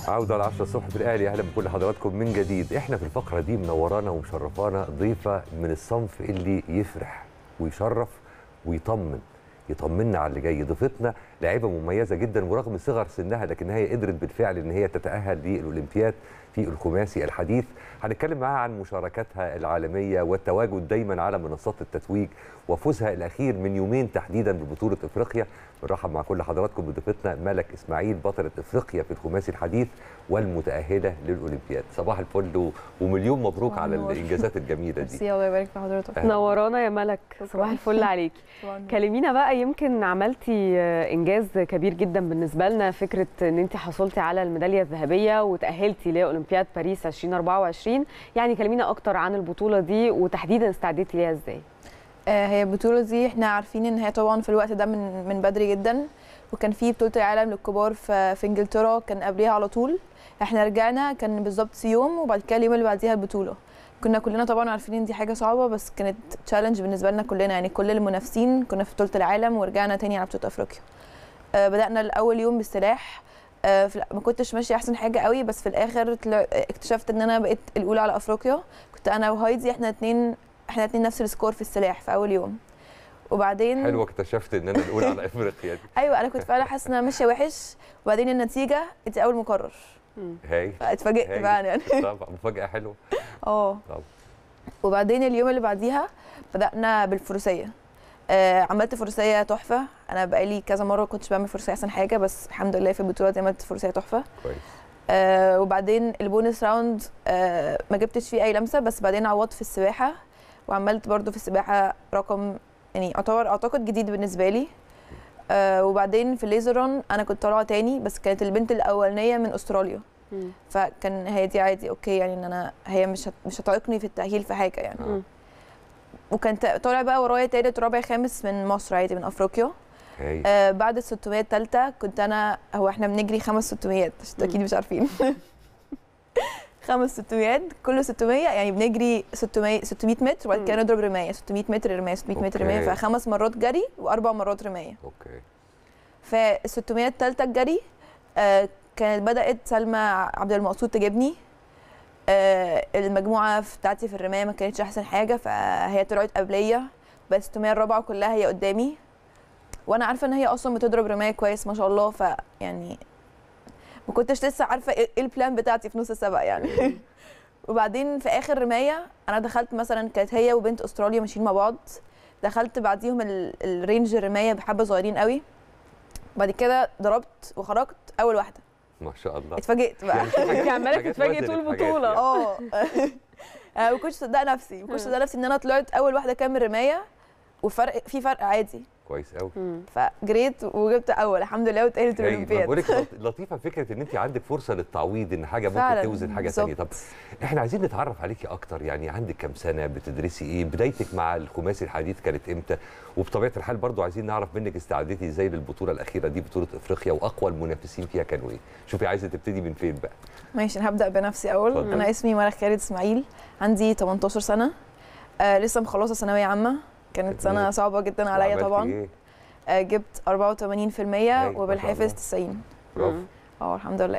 عودة على 10 الصبح في الأهلي أهلا بكل حضراتكم من جديد إحنا في الفقرة دي منورانا ومشرفانا ضيفة من الصنف اللي يفرح ويشرف ويطمن يطمنا على اللي جاي ضيفتنا لاعبة مميزة جدا ورغم صغر سنها لكنها هي قدرت بالفعل إن هي تتأهل للأولمبياد في الخماسي الحديث هنتكلم معاها عن مشاركاتها العالمية والتواجد دايما على منصات التتويج وفوزها الأخير من يومين تحديدا ببطولة إفريقيا بنرحب مع كل حضراتكم بضيفتنا ملك إسماعيل بطلة إفريقيا في الخماسي الحديث والمتأهلة للأولمبياد صباح الفل و- ومليون مبروك صباح على النور. الإنجازات الجميلة دي ميرسي الله يبارك في حضرتك أهلا. نورانا يا ملك صباح الفل عليكي كلمينا بقى يمكن عملتي آه، انجاز كبير جدا بالنسبه لنا فكره ان انت حصلتي على الميداليه الذهبيه وتاهلتي لاولمبياد باريس 2024 يعني كلمينا اكتر عن البطوله دي وتحديدا استعديتي ليها ازاي آه، هي البطولة دي احنا عارفين ان هي طبعا في الوقت ده من من بدري جدا وكان في بطولة العالم للكبار في في انجلترا كان قبليها على طول احنا رجعنا كان بالظبط يوم وبعد كده اليوم اللي بعديها البطولة كنا كلنا طبعا عارفين ان دي حاجة صعبة بس كانت تشالنج بالنسبة لنا كلنا يعني كل المنافسين كنا في بطولة العالم ورجعنا تاني على بطولة افريقيا آه، بدأنا الأول يوم بالسلاح آه، في الأ- ما كنتش ماشية أحسن حاجة قوي بس في الآخر طلع- اكتشفت إن أنا بقيت الأولى على أفريقيا كنت أنا وهايدي احنا اتنين احنا اتنين نفس السكور في السلاح في أول يوم وبعدين حلوة اكتشفت إن أنا الأولى على إفريقيا دي ايوه انا كنت فعلا حاسه ان انا ماشيه وحش وبعدين النتيجه انت اول مقرر هاي فاتفاجئت هاي. بقى يعني طبعا مفاجأة حلوة اه طبعا. وبعدين اليوم اللي بعديها بدانا بالفروسيه آه عملت فروسيه تحفه انا بقالي كذا مره كنتش بعمل فروسيه احسن حاجه بس الحمد لله في البطوله دي عملت فروسيه تحفه كويس آه وبعدين البونس راوند آه ما جبتش فيه اي لمسه بس بعدين عوضت في السباحه وعملت برضو في السباحه رقم يعني يعتبر اعتقد جديد بالنسبه لي آه وبعدين في الليزر رون انا كنت طالعه تاني بس كانت البنت الاولانيه من استراليا فكان هي دي عادي اوكي يعني ان انا هي مش هت مش هتعيقني في التاهيل في حاجه يعني آه. وكان تا- طالع بقى ورايا تالت ورابع خامس من مصر عادي من افريقيا هاي آه بعد ال 600 التالتة كنت انا هو احنا بنجري خمس 600 عشان اكيد مش عارفين خمس 600 كل 600 يعني بنجري 600 600 متر وبعد كده مم. نضرب رمايه 600 متر رمايه 600 متر رمايه أوكي. فخمس مرات جري واربع مرات رمايه أوكي فال 600 التالتة الجري آه كانت بدأت سلمى عبد المقصود تجيبني آه المجموعة بتاعتي في الرماية ما كانتش أحسن حاجة فهي طلعت قبلية بس 600 الرابعة كلها هي قدامي وأنا عارفة إن هي أصلا بتضرب رماية كويس ما شاء الله فيعني ما كنتش لسه عارفة إيه إيه البلان بتاعتي في نص السبق يعني وبعدين في آخر رماية أنا دخلت مثلا كانت هي وبنت أستراليا ماشيين مع بعض دخلت بعديهم ال- الرينج الرماية بحبة صغيرين قوي بعد كده ضربت وخرجت اول واحده ما شاء الله اتفاجئت بقى يعني في حاجات- انت عماله حاجات تتفاجئي وزنت طول حاجات البطوله يعني. اه انا ما كنتش مصدقه نفسي ما كنتش مصدقه نفسي ان انا طلعت اول واحده كامل رمايه وفرق في فرق عادي كويس قوي مم. فجريت وجبت اول الحمد لله واتأهلت هاي الاولمبياد بقول لك لط- لطيفه فكره ان انت عندك فرصه للتعويض ان حاجه ممكن فعلاً، توزن حاجه ثانيه طب بالظبط. احنا عايزين نتعرف عليكي اكتر يعني عندك كام سنه بتدرسي ايه بدايتك مع الخماسي الحديث كانت امتى وبطبيعه الحال برضو عايزين نعرف منك استعديتي ازاي للبطوله الاخيره دي بطوله افريقيا واقوى المنافسين فيها كانوا ايه شوفي عايزه تبتدي من فين بقى ماشي انا هبدا بنفسي اول اتفضل. انا اسمي ملك خالد اسماعيل عندي 18 سنه آه لسه مخلصه ثانويه عامه كانت سنه جميل. صعبه جدا عليا وعملتي طبعا ايه آه جبت 84% ما شاء الله. وبالحافظ 90 برافو مم. اه الحمد لله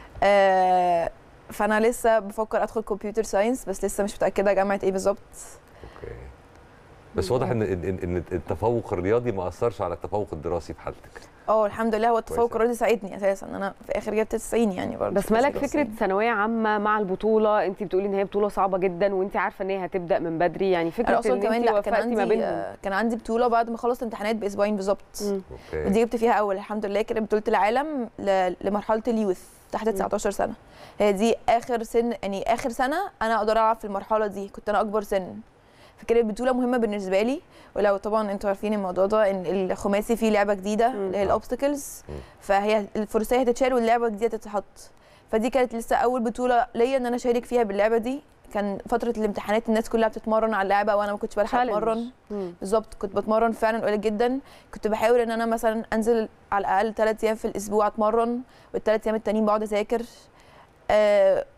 آه فانا لسه بفكر ادخل كمبيوتر ساينس بس لسه مش متاكده جامعه ايه بالظبط اوكي بس واضح ان ان ان التفوق الرياضي ما اثرش على التفوق الدراسي في حالتك اه الحمد لله هو التفوق كويس. الرياضي ساعدني اساسا ان انا في اخر جبت 90 يعني برضه بس في مالك الدراسة فكره يعني. ثانويه عامه مع البطوله انت بتقولي ان هي بطوله صعبه جدا وانت عارفه ان هي هتبدا من بدري يعني فكره انا اصلا ان كمان انت لا كان وفقتي ما عندي بينهم آه، كان عندي بطوله بعد ما خلصت امتحانات باسبوعين بالظبط مم. اوكي ودي جبت فيها اول الحمد لله كانت بطوله العالم ل- لمرحله اليوث تحت 19 سنه هي دي اخر سن يعني اخر سنه انا اقدر العب في المرحله دي كنت انا اكبر سن فكانت بطوله مهمه بالنسبه لي ولو طبعا انتوا عارفين الموضوع ده ان الخماسي فيه لعبه جديده مم. اللي هي الاوبستكلز مم. فهي الفروسيه هتتشال واللعبه الجديده تتحط فدي كانت لسه اول بطوله ليا ان انا اشارك فيها باللعبه دي كان فتره الامتحانات الناس كلها بتتمرن على اللعبه وانا ما كنتش بلحق Challenge. اتمرن مم. بالظبط كنت بتمرن فعلا قليل جدا كنت بحاول ان انا مثلا انزل على الاقل ثلاث ايام في الاسبوع اتمرن والثلاث ايام التانيين بقعد اذاكر آه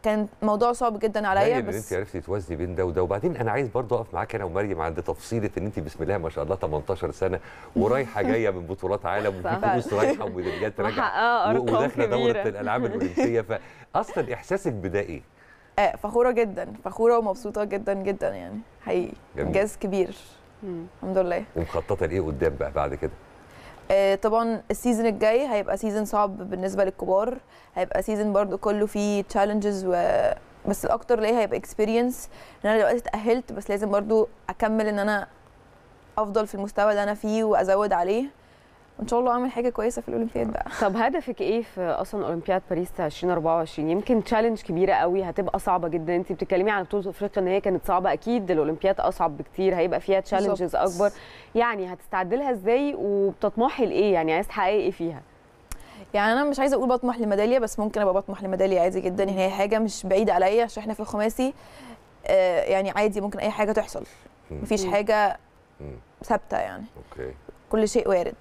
كان موضوع صعب جدا عليا باين ان بس انت عرفتي توازني بين ده وده وبعدين انا عايز برضه اقف معاك انا ومريم عند تفصيله ان انت بسم الله ما شاء الله 18 سنه ورايحه جايه من بطولات عالم وفي صح. فلوس رايحه وميداليات راجعه محققه و- ارقام وداخله دوره كبيره الالعاب الاولمبيه فاصلا احساسك بده ايه؟ آه فخوره جدا فخوره ومبسوطه جدا جدا يعني حقيقي جميل. انجاز كبير مم. الحمد لله ومخططه لايه قدام بقى بعد كده؟ آه، طبعا السيزون الجاي هيبقى سيزون صعب بالنسبه للكبار هيبقى سيزون برضو كله فيه تشالنجز و بس الاكتر ليا هيبقى اكسبيرينس ان انا دلوقتي اتاهلت بس لازم برضو اكمل ان انا افضل في المستوى اللي انا فيه وازود عليه وان شاء الله اعمل حاجه كويسه في الاولمبياد بقى طب هدفك ايه في اصلا اولمبياد باريس 2024 يمكن تشالنج كبيره قوي هتبقى صعبه جدا انت بتتكلمي عن بطوله افريقيا ان هي كانت صعبه اكيد الاولمبياد اصعب بكتير هيبقى فيها تشالنجز بالظبط. اكبر يعني هتستعد لها ازاي وبتطمحي لايه يعني عايز تحققي ايه فيها يعني انا مش عايزه اقول بطمح لميداليه بس ممكن ابقى بطمح لميداليه عادي جدا يعني هي حاجه مش بعيده عليا عشان احنا في الخماسي آه، يعني عادي ممكن اي حاجه تحصل مم. مفيش مم. حاجه مم. ثابته يعني اوكي كل شيء وارد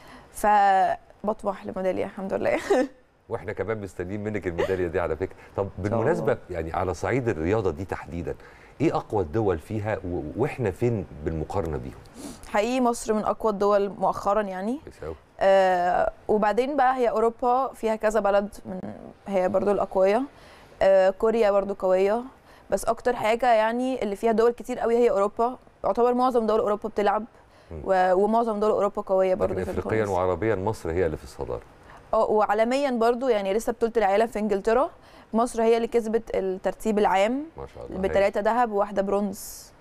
فبطمح لميداليه الحمد لله واحنا كمان مستنيين منك الميداليه دي على فكره طب الله. بالمناسبه يعني على صعيد الرياضه دي تحديدا ايه اقوى الدول فيها و- واحنا فين بالمقارنه بيهم حقيقي مصر من اقوى الدول مؤخرا يعني بيساوي آه وبعدين بقى هي اوروبا فيها كذا بلد من هي برضو الاقويه آه كوريا برضو قويه بس اكتر حاجه يعني اللي فيها دول كتير قوي هي اوروبا يعتبر معظم دول اوروبا بتلعب مم. و- ومعظم دول اوروبا قويه برضو لكن في افريقيا الخماسي. وعربيا مصر هي اللي في الصداره اه وعالميا برضو يعني لسه بطوله العالم في انجلترا مصر هي اللي كسبت الترتيب العام ما شاء الله بثلاثه ذهب وواحده برونز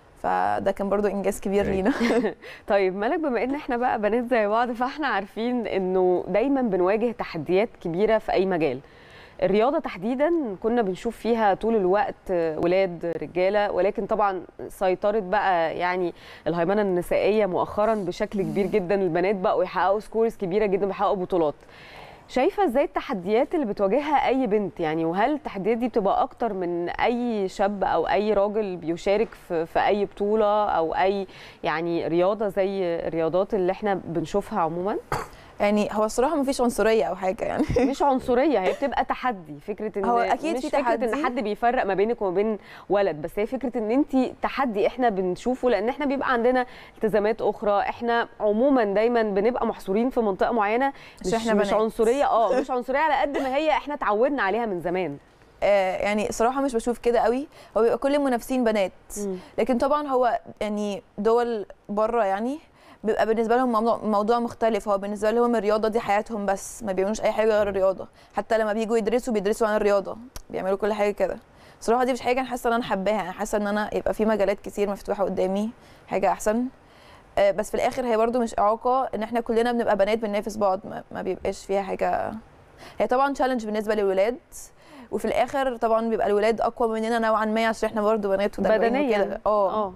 فده كان برضو انجاز كبير هايل. لينا طيب مالك بما ان احنا بقى بنات زي بعض فاحنا عارفين انه دايما بنواجه تحديات كبيره في اي مجال الرياضه تحديدا كنا بنشوف فيها طول الوقت ولاد رجاله ولكن طبعا سيطرت بقى يعني الهيمنه النسائيه مؤخرا بشكل كبير جدا البنات بقوا يحققوا سكورز كبيره جدا بيحققوا بطولات شايفه ازاي التحديات اللي بتواجهها اي بنت يعني وهل التحديات دي بتبقى اكتر من اي شاب او اي راجل بيشارك في, في اي بطوله او اي يعني رياضه زي الرياضات اللي احنا بنشوفها عموما يعني هو الصراحه مفيش عنصريه او حاجه يعني مش عنصريه هي بتبقى تحدي فكره ان هو أكيد مش في فكره تحدي. ان حد بيفرق ما بينك وما بين ولد بس هي فكره ان انت تحدي احنا بنشوفه لان احنا بيبقى عندنا التزامات اخرى احنا عموما دايما بنبقى محصورين في منطقه معينه مش عشان إحنا مش بنات. عنصريه اه مش عنصريه على قد ما هي احنا اتعودنا عليها من زمان آه، يعني صراحه مش بشوف كده قوي هو بيبقى كل المنافسين بنات لكن طبعا هو يعني دول بره يعني بيبقى بالنسبه لهم موضوع, موضوع مختلف هو بالنسبه لهم الرياضه دي حياتهم بس ما بيعملوش اي حاجه غير الرياضه حتى لما بييجوا يدرسوا بيدرسوا عن الرياضه بيعملوا كل حاجه كده صراحه دي مش حاجه انا حاسه ان انا حباها انا حاسه ان انا يبقى في مجالات كتير مفتوحه قدامي حاجه احسن آه، بس في الاخر هي برضو مش اعاقه ان احنا كلنا بنبقى بنات بننافس بعض ما, ما بيبقاش فيها حاجه هي طبعا تشالنج بالنسبه للولاد وفي الاخر طبعا بيبقى الولاد اقوى مننا نوعا ما عشان احنا برضو بنات ودلوقتي بدنيا وكده اه اه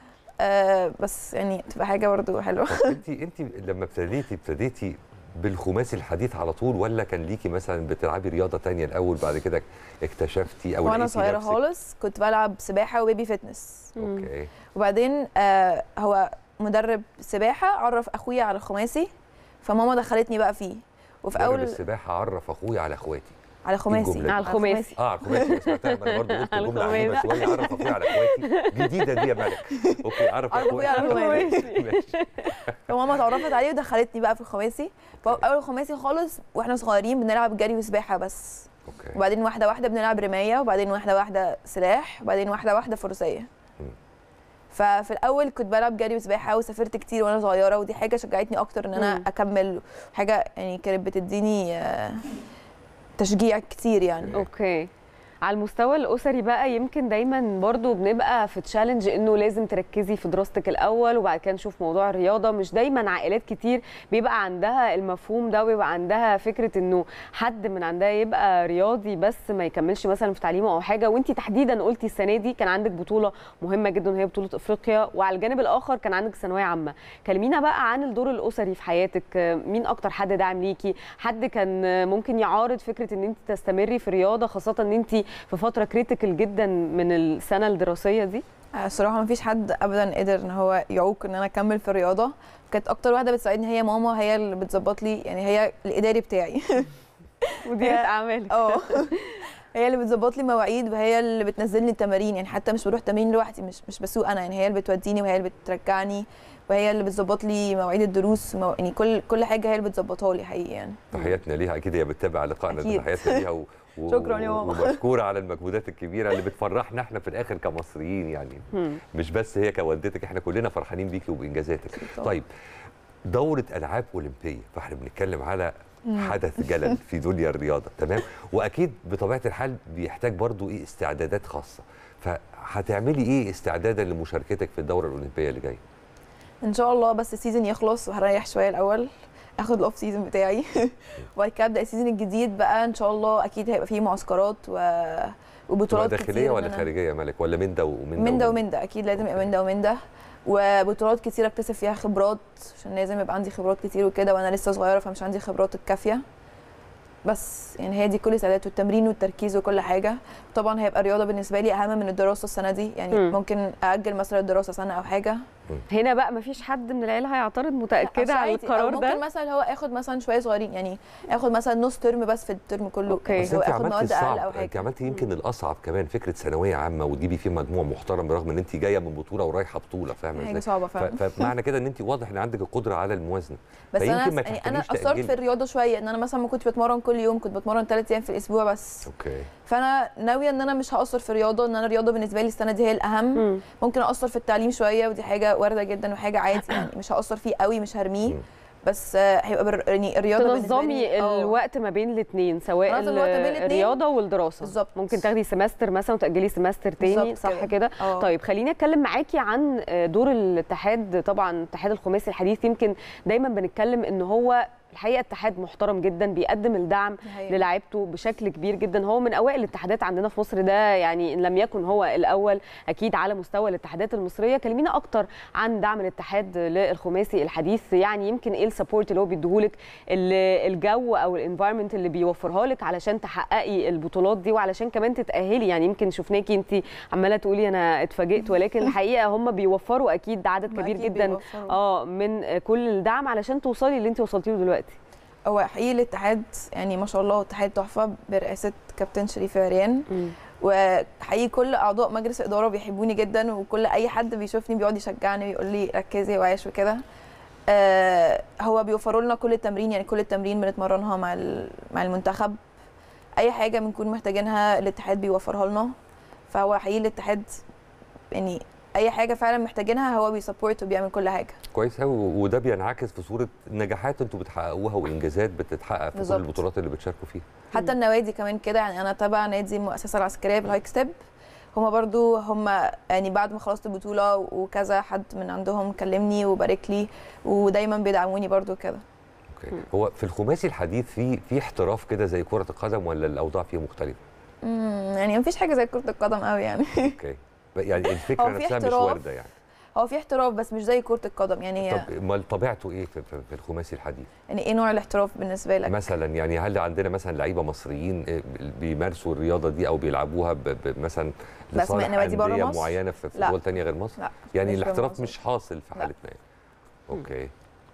آه، بس يعني تبقى حاجه برضو حلوه انت انت لما ابتديتي ابتديتي بالخماسي الحديث على طول ولا كان ليكي مثلا بتلعبي رياضه تانية الاول بعد كده اكتشفتي او وانا لقيتي صغيره نفسك؟ خالص كنت بلعب سباحه وبيبي فتنس اوكي وبعدين آه هو مدرب سباحه عرف اخويا على الخماسي فماما دخلتني بقى فيه وفي مدرب اول السباحه عرف اخويا على اخواتي على خماسي الجملة دي؟ على الخماسي اه على الخماسي أنا سمعتها ما انا برضه قلت على الجمله عجيبه الخماسي. شويه عرف اخويا على اخواتي جديده دي يا ملك اوكي عرف عرف أخويا على الخماسي. ماشي فماما اتعرفت عليه ودخلتني بقى في الخماسي فاول خماسي خالص واحنا صغيرين بنلعب جري وسباحه بس اوكي وبعدين واحده واحده بنلعب رمايه وبعدين واحده واحده سلاح وبعدين واحده واحده فروسيه مم. ففي الاول كنت بلعب جري وسباحه وسافرت كتير وانا صغيره ودي حاجه شجعتني اكتر ان انا مم. اكمل حاجه يعني كانت بتديني آه، تشجيع كتير يعني اوكي على المستوى الاسري بقى يمكن دايما برضو بنبقى في تشالنج انه لازم تركزي في دراستك الاول وبعد كده نشوف موضوع الرياضه مش دايما عائلات كتير بيبقى عندها المفهوم ده ويبقى عندها فكره انه حد من عندها يبقى رياضي بس ما يكملش مثلا في تعليمه او حاجه وانت تحديدا قلتي السنه دي كان عندك بطوله مهمه جدا وهي بطوله افريقيا وعلى الجانب الاخر كان عندك ثانويه عامه كلمينا بقى عن الدور الاسري في حياتك مين اكتر حد داعم ليكي حد كان ممكن يعارض فكره ان انت تستمري في الرياضه خاصه ان انت في فتره كريتيكال جدا من السنه الدراسيه دي آه، الصراحه ما فيش حد ابدا قدر ان هو يعوق ان انا اكمل في الرياضه كانت اكتر واحده بتساعدني هي ماما هي اللي بتظبط لي يعني هي الاداري بتاعي مديره اعمالك اه هي اللي بتظبط لي مواعيد وهي اللي بتنزلني التمارين يعني حتى مش بروح تمرين لوحدي مش مش بسوق انا يعني هي اللي بتوديني وهي اللي بترجعني وهي اللي بتظبط لي مواعيد الدروس ومو... يعني كل كل حاجه هي اللي بتظبطها لي حقيقي يعني تحياتنا ليها اكيد هي بتتابع لقائنا ده أكيد. تحياتنا ليها و... و... شكراً يا ماما. ومشكوره على المجهودات الكبيره اللي بتفرحنا احنا في الاخر كمصريين يعني مم. مش بس هي كوالدتك احنا كلنا فرحانين بيكي وبانجازاتك طبعاً. طيب دوره العاب اولمبيه فاحنا بنتكلم على حدث جلل في دنيا الرياضه تمام واكيد بطبيعه الحال بيحتاج برضو ايه استعدادات خاصه فهتعملي ايه استعدادا لمشاركتك في الدوره الاولمبيه اللي جايه ان شاء الله بس السيزون يخلص وهريح شويه الاول اخد الاوف سيزون بتاعي وبعد كده ابدا السيزون الجديد بقى ان شاء الله اكيد هيبقى فيه معسكرات و... تبقى وبطولات كتير داخليه إن ولا أنا- خارجيه يا ملك ولا من ده ومن من ده ومن ده اكيد لازم يبقى من ده ومن ده وبطولات كتير اكتسب فيها خبرات عشان لازم يبقى عندي خبرات كتير وكده وانا لسه صغيره فمش عندي خبرات الكافيه بس يعني هي دي كل سعادات والتمرين والتركيز وكل حاجه طبعا هيبقى الرياضه بالنسبه لي اهم من الدراسه السنه دي يعني مم. ممكن ااجل مثلا الدراسه سنه او حاجه هنا بقى مفيش حد من العيله هيعترض أصل متاكده على عادي، أو القرار ممكن ده مثلا هو اخد مثلا شويه صغيرين يعني اخد مثلا نص ترم بس في الترم كله أوكي. بس هو انت اخد عملتي مواد اقل او الصعب حاجه انت عملتي يمكن الاصعب كمان فكره ثانويه عامه وتجيبي فيه مجموع محترم برغم ان انت جايه من بطوله ورايحه بطوله فاهمه حاجه ازاي صعبه ف- فعلا فمعنى كده ان انت واضح ان عندك القدره على الموازنه بس انا فيمكن ما يعني انا تحتاجيش قصرت في تأجلي. الرياضه شويه ان انا مثلا ما كنتش بتمرن كل يوم كنت بتمرن ثلاث ايام في الاسبوع بس اوكي فانا ناويه ان انا مش هقصر في الرياضه ان انا الرياضه بالنسبه لي السنه دي هي الاهم مم. ممكن اقصر في التعليم شويه ودي حاجه وارده جدا وحاجه عادي يعني مش هقصر فيه قوي مش هرميه مم. بس آه، هيبقى بر... يعني الرياضه بالنسبه تنظمي لي آه. الوقت ما بين الاثنين سواء أنظم الوقت ما بين الاتنين. الرياضه والدراسه بالظبط. ممكن تاخدي سمستر مثلا وتاجلي سمستر تاني بالظبط صح كده. كده آه. طيب خليني اتكلم معاكي عن دور الاتحاد طبعا الاتحاد الخماسي الحديث يمكن دايما بنتكلم ان هو الحقيقه اتحاد محترم جدا بيقدم الدعم دي حقيقة. للاعيبته بشكل كبير جدا هو من اوائل الاتحادات عندنا في مصر ده يعني ان لم يكن هو الاول اكيد على مستوى الاتحادات المصريه كلمينا اكتر عن دعم الاتحاد للخماسي الحديث يعني يمكن ايه السبورت اللي هو بيديهولك ال- الجو او الانفايرمنت اللي بيوفرها لك علشان تحققي البطولات دي وعلشان كمان تتاهلي يعني يمكن شفناكي انت عماله تقولي انا اتفاجئت ولكن الحقيقه هم بيوفروا اكيد عدد هم كبير أكيد جدا بيوفروا. اه من كل الدعم علشان توصلي اللي انت وصلتي له دلوقتي هو حقيقي الاتحاد يعني ما شاء الله اتحاد تحفه برئاسه كابتن شريف عريان وحقيقي كل اعضاء مجلس الاداره بيحبوني جدا وكل اي حد بيشوفني بيقعد يشجعني ويقول لي ركزي وعيش وكده آه هو بيوفروا لنا كل التمرين يعني كل التمرين بنتمرنها مع ال- مع المنتخب اي حاجه بنكون محتاجينها الاتحاد بيوفرها لنا فهو حقيقي الاتحاد يعني اي حاجه فعلا محتاجينها هو بيسبورت وبيعمل كل حاجه كويس قوي وده بينعكس في صوره نجاحات انتوا بتحققوها وانجازات بتتحقق في كل بالظبط. البطولات اللي بتشاركوا فيها حتى النوادي كمان كده يعني انا تبع نادي المؤسسه العسكريه بالهايك ستيب هما برضو هما يعني بعد ما خلصت البطوله وكذا حد من عندهم كلمني وبارك لي ودايما بيدعموني برضو كده اوكي هو في الخماسي الحديث في في احتراف كده زي كره القدم ولا الاوضاع فيه مختلفه امم يعني مفيش حاجه زي كره القدم قوي يعني اوكي يعني الفكره هو في نفسها مش احتراف. وارده يعني هو في احتراف بس مش زي كره القدم يعني هي طب امال طبيعته ايه في, في, في الخماسي الحديث يعني ايه نوع الاحتراف بالنسبه لك مثلا يعني هل عندنا مثلا لعيبه مصريين إيه بيمارسوا الرياضه دي او بيلعبوا ب- ب- مثلا بأسماء لصالح نوادي برا أندية مصر؟ معينه في في لا. دول تانية غير مصر لا يعني مش برا الاحتراف مصر. مش حاصل في لا. حالتنا يعني. اوكي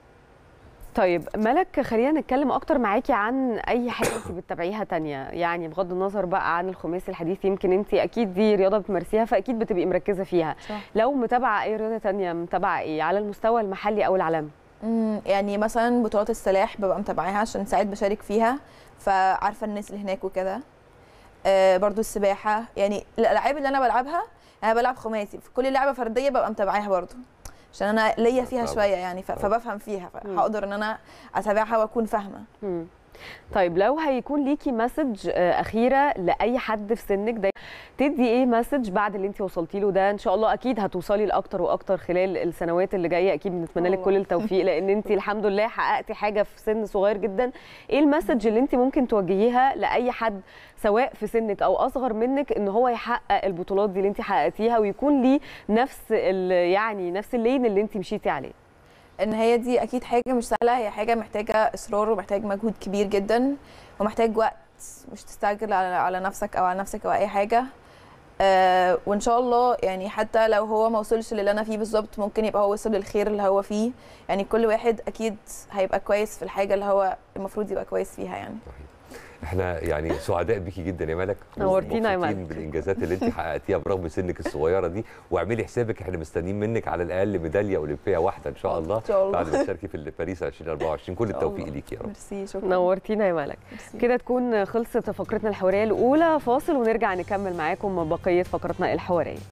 طيب ملك خلينا نتكلم اكتر معاكي عن اي حاجه انت بتتابعيها تانية يعني بغض النظر بقى عن الخماسي الحديث يمكن انت اكيد دي رياضه بتمارسيها فاكيد بتبقي مركزه فيها صح. لو متابعه اي رياضه تانية متابعه ايه على المستوى المحلي او العالمي امم يعني مثلا بطولات السلاح ببقى متابعاها عشان ساعات بشارك فيها فعارفه الناس اللي هناك وكده آه برضو السباحه يعني الالعاب اللي انا بلعبها انا بلعب خماسي في كل لعبه فرديه ببقى متابعاها برضو عشان انا ليا فيها طبعا. شويه يعني ف- فبفهم فيها فهقدر ان انا اتابعها واكون فاهمه مم. طيب لو هيكون ليكي مسج آه، اخيره لاي حد في سنك ده تدي ايه مسج بعد اللي انت وصلتي له ده ان شاء الله اكيد هتوصلي لاكتر واكتر خلال السنوات اللي جايه اكيد بنتمنى لك طبعا. كل التوفيق لان انت الحمد لله حققتي حاجه في سن صغير جدا ايه المسج اللي انت ممكن توجهيها لاي حد سواء في سنك او اصغر منك ان هو يحقق البطولات دي اللي انت حققتيها ويكون ليه نفس ال- يعني نفس اللين اللي انت مشيتي عليه ان هي دي اكيد حاجه مش سهله هي حاجه محتاجه اصرار ومحتاج مجهود كبير جدا ومحتاج وقت مش تستعجل على على نفسك او على نفسك او اي حاجه آه وان شاء الله يعني حتى لو هو ما وصلش للي انا فيه بالظبط ممكن يبقى هو وصل للخير اللي هو فيه يعني كل واحد اكيد هيبقى كويس في الحاجه اللي هو المفروض يبقى كويس فيها يعني صحيح احنا يعني سعداء بيكي جدا يا ملك نورتينا يا ومبسوطين ملك. بالانجازات اللي انت حققتيها برغم سنك الصغيره دي واعملي حسابك احنا مستنيين منك على الاقل ميداليه اولمبيه واحده ان شاء الله ان شاء الله بعد ما تشاركي في باريس 2024 كل شاء التوفيق الله. ليكي يا رب ميرسي شكرا نورتينا يا ملك ميرسي. كده تكون خلصت فقرتنا الحواريه الاولى فاصل ونرجع نكمل معاكم بقيه فقرتنا الحواريه